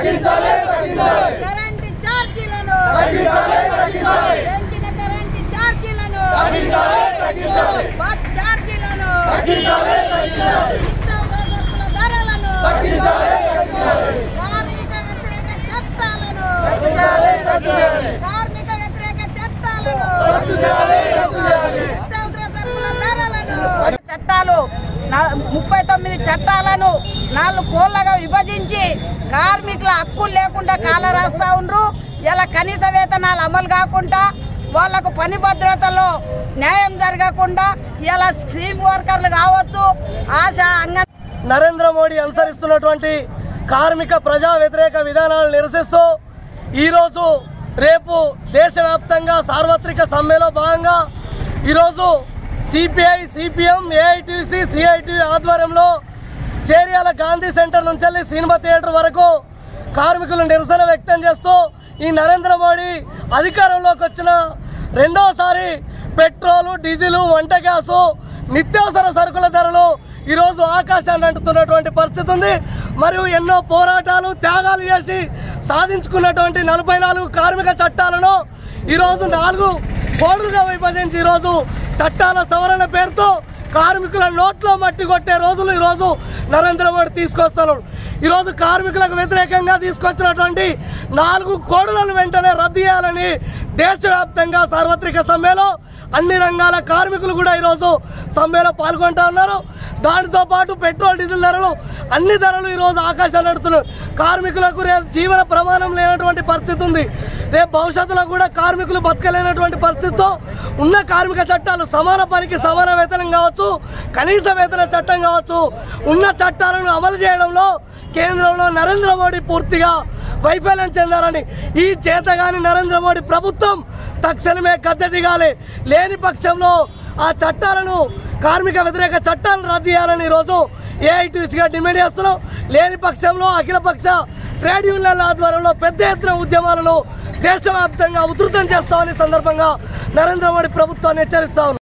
current ఛార్జీలను పెంచిన current ఛార్జీలను బస్ ఛార్జీలను నిత్యావసర సరుకుల ధరలను కార్మిక వ్యతిరేక చట్టాలను కార్మిక వ్యతిరేక చట్టాలను నిత్యావసర సరుకుల ధరలను చట్టాలు నా- ముప్పై తొమ్మిది చట్టాలను నాలుగు కోళ్ళగా విభజించి కార్మికుల హక్కులు లేకుండా కాల రాస్తా ఉండ్రు ఇలా కనీస వేతనాలు అమలు కాకుండా వాళ్లకు పని భద్రతలో న్యాయం జరగకుండా ఇలా స్కీమ్ వర్కర్లు కావచ్చు ఆశ అంగ నరేంద్ర మోడీ అనుసరిస్తున్నటువంటి కార్మిక ప్రజా వ్యతిరేక విధానాలను నిరసిస్తూ ఈరోజు రేపు దేశవ్యాప్తంగా సార్వత్రిక సమ్మెలో భాగంగా ఈరోజు సిపిఐ సిపిఎం ఏఐటిసి సిఐటి ఆధ్వర్యంలో చేరియాల గాంధీ సెంటర్ నుంచి వెళ్ళి సినిమా థియేటర్ వరకు కార్మికులు నిరసన వ్యక్తం చేస్తూ ఈ నరేంద్ర మోడీ అధికారంలోకి వచ్చిన రెండోసారి పెట్రోలు డీజిల్ వంట గ్యాసు నిత్యావసర సరుకుల ధరలు ఈరోజు ఆకాశాన్ని అంటుతున్నటువంటి పరిస్థితి ఉంది మరియు ఎన్నో పోరాటాలు త్యాగాలు చేసి సాధించుకున్నటువంటి నలభై నాలుగు కార్మిక చట్టాలను ఈరోజు నాలుగు కోడులుగా విభజించి ఈరోజు చట్టాల సవరణ పేరుతో కార్మికుల నోట్లో మట్టి కొట్టే రోజులు ఈరోజు నరేంద్ర మోడీ తీసుకొస్తున్నాడు ఈరోజు కార్మికులకు వ్యతిరేకంగా తీసుకొచ్చినటువంటి నాలుగు కోడులను వెంటనే రద్దు చేయాలని దేశవ్యాప్తంగా సార్వత్రిక సమ్మెలో అన్ని రంగాల కార్మికులు కూడా ఈరోజు సమ్మెలో పాల్గొంటా ఉన్నారు దానితో పాటు పెట్రోల్ డీజిల్ ధరలు అన్ని ధరలు ఈరోజు ఆకాశాలు నడుతున్నాయి కార్మికులకు రే జీవన ప్రమాణం లేనటువంటి పరిస్థితి ఉంది రేపు భవిష్యత్తులో కూడా కార్మికులు బతకలేనటువంటి పరిస్థితితో ఉన్న కార్మిక చట్టాలు సమాన పనికి సమాన వేతనం కావచ్చు కనీస వేతన చట్టం కావచ్చు ఉన్న చట్టాలను అమలు చేయడంలో కేంద్రంలో నరేంద్ర మోడీ పూర్తిగా వైఫల్యం చెందారని ఈ చేతగాని నరేంద్ర మోడీ ప్రభుత్వం తక్షణమే గద్దె దిగాలి లేని పక్షంలో ఆ చట్టాలను కార్మిక వ్యతిరేక చట్టాలను రద్దు చేయాలని ఈరోజు ఏఐటీసీగా డిమాండ్ చేస్తున్నాం లేని పక్షంలో అఖిలపక్ష ట్రేడ్ యూనియన్ల ఆధ్వర్యంలో పెద్ద ఎత్తున ఉద్యమాలను దేశవ్యాప్తంగా ఉధృతం చేస్తామని సందర్భంగా నరేంద్ర మోడీ ప్రభుత్వాన్ని హెచ్చరిస్తా ఉన్నాం